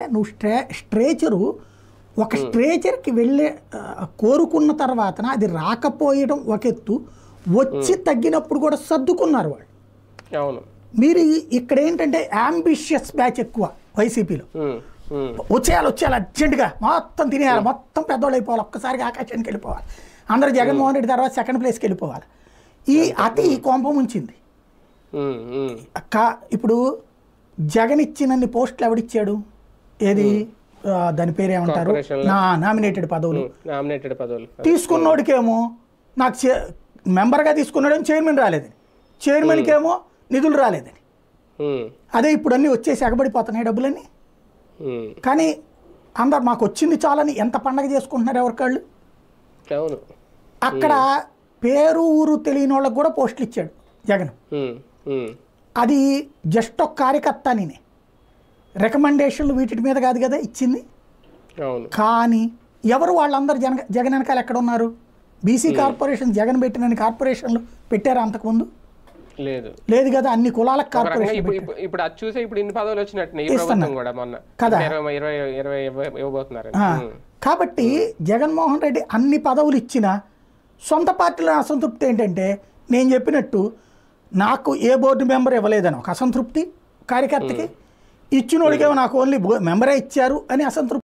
నువ్వు స్ట్రే స్ట్రేచరు ఒక స్ట్రేచర్కి వెళ్ళే ఆ, కోరుకున్న తర్వాత అది రాకపోయడం ఒక ఎత్తు వచ్చి తగ్గినప్పుడు కూడా సర్దుకున్నారు వాళ్ళు అవును మీరు ఈ- ఇక్కడ ఏంటంటే అంబిషియస్ బ్యాచ్ ఎక్కువ వైసీపీలో ఉమ్, ఉమ్, వచ్చేయాలి వచ్చేయాలి అర్జెంటుగా మొత్తం తినేయాలి మొత్తం పెద్దోళ్ళు అయిపోవాలి ఒక్కసారిగా ఆకాశానికి వెళ్ళిపోవాలి అందరూ జగన్మోహన్ రెడ్డి తర్వాత సెకండ్ ప్లేస్కి వెళ్ళిపోవాలి ఈ అతి కోంపం ఉంచింది ఉమ్, ఉమ్. కా ఇప్పుడు జగన్ ఇచ్చినన్ని పోస్టులు ఎవడిచ్చాడు ఏది ఆ, దాని పేరు ఏమంటారు Corporation నా నామినేటెడ్ పదవులు నామినేటెడ్ పదవులు తీసుకున్నోడికేమో నాకు చే- మెంబర్గా తీసుకున్నాడేమో చైర్మన్ రాలేదని చైర్మన్కి ఏమో నిధులు రాలేదని ఉమ్, అదే ఇప్పుడు అన్నీ వచ్చేసి ఎగబడిపోతున్నాయి డబ్బులన్నీ ఉమ్. కానీ అందరు మాకు వచ్చింది చాలని ఎంత పండగ చేసుకుంటున్నారు ఎవరికాళ్ళు అవును అక్కడ పేరు ఊరు తెలియని వాళ్ళకి కూడా పోస్టులు ఇచ్చాడు జగన్ ఉమ్, ఉమ్. అది జస్ట్ ఒక కార్యకర్త నేనే రికమెండేషన్లు వీటి మీద కాదు కదా ఇచ్చింది అవును కానీ ఎవరు వాళ్ళందరూ జన జగన్ వెనకాల ఎక్కడ ఉన్నారు బీసీ కార్పొరేషన్ జగన్ పెట్టినన్ని కార్పొరేషన్లు పెట్టారా అంతకుముందు లేదు లేదు కదా అన్ని కులాలకు ఒక రకంగా కార్పొరేషన్ ఇప్పుడు ఇప్పుడు ఇప్పుడు అది చూసే ఇప్పుడు ఇన్ని పదవులు వచ్చినట్టు ఈ ఇస్తున్నా. ప్రభుత్వం కూడా మొన్న కదా. ఇరవై ఇరవై ఇరవై ఇవ్వ- ఇవ్వబోతున్నారు ఆ, కాబట్టి జగన్మోహన్ రెడ్డి అన్ని పదవులు ఇచ్చినా సొంత పార్టీలో అసంతృప్తి ఏంటంటే నేను చెప్పినట్టు నాకు ఏ బోర్డు మెంబర్ ఇవ్వలేదని ఒక అసంతృప్తి కార్యకర్తకి ఇచ్చినోడికేమో నాకు ఓన్లీ మెంబరే ఇచ్చారు అని అసంతృప్తి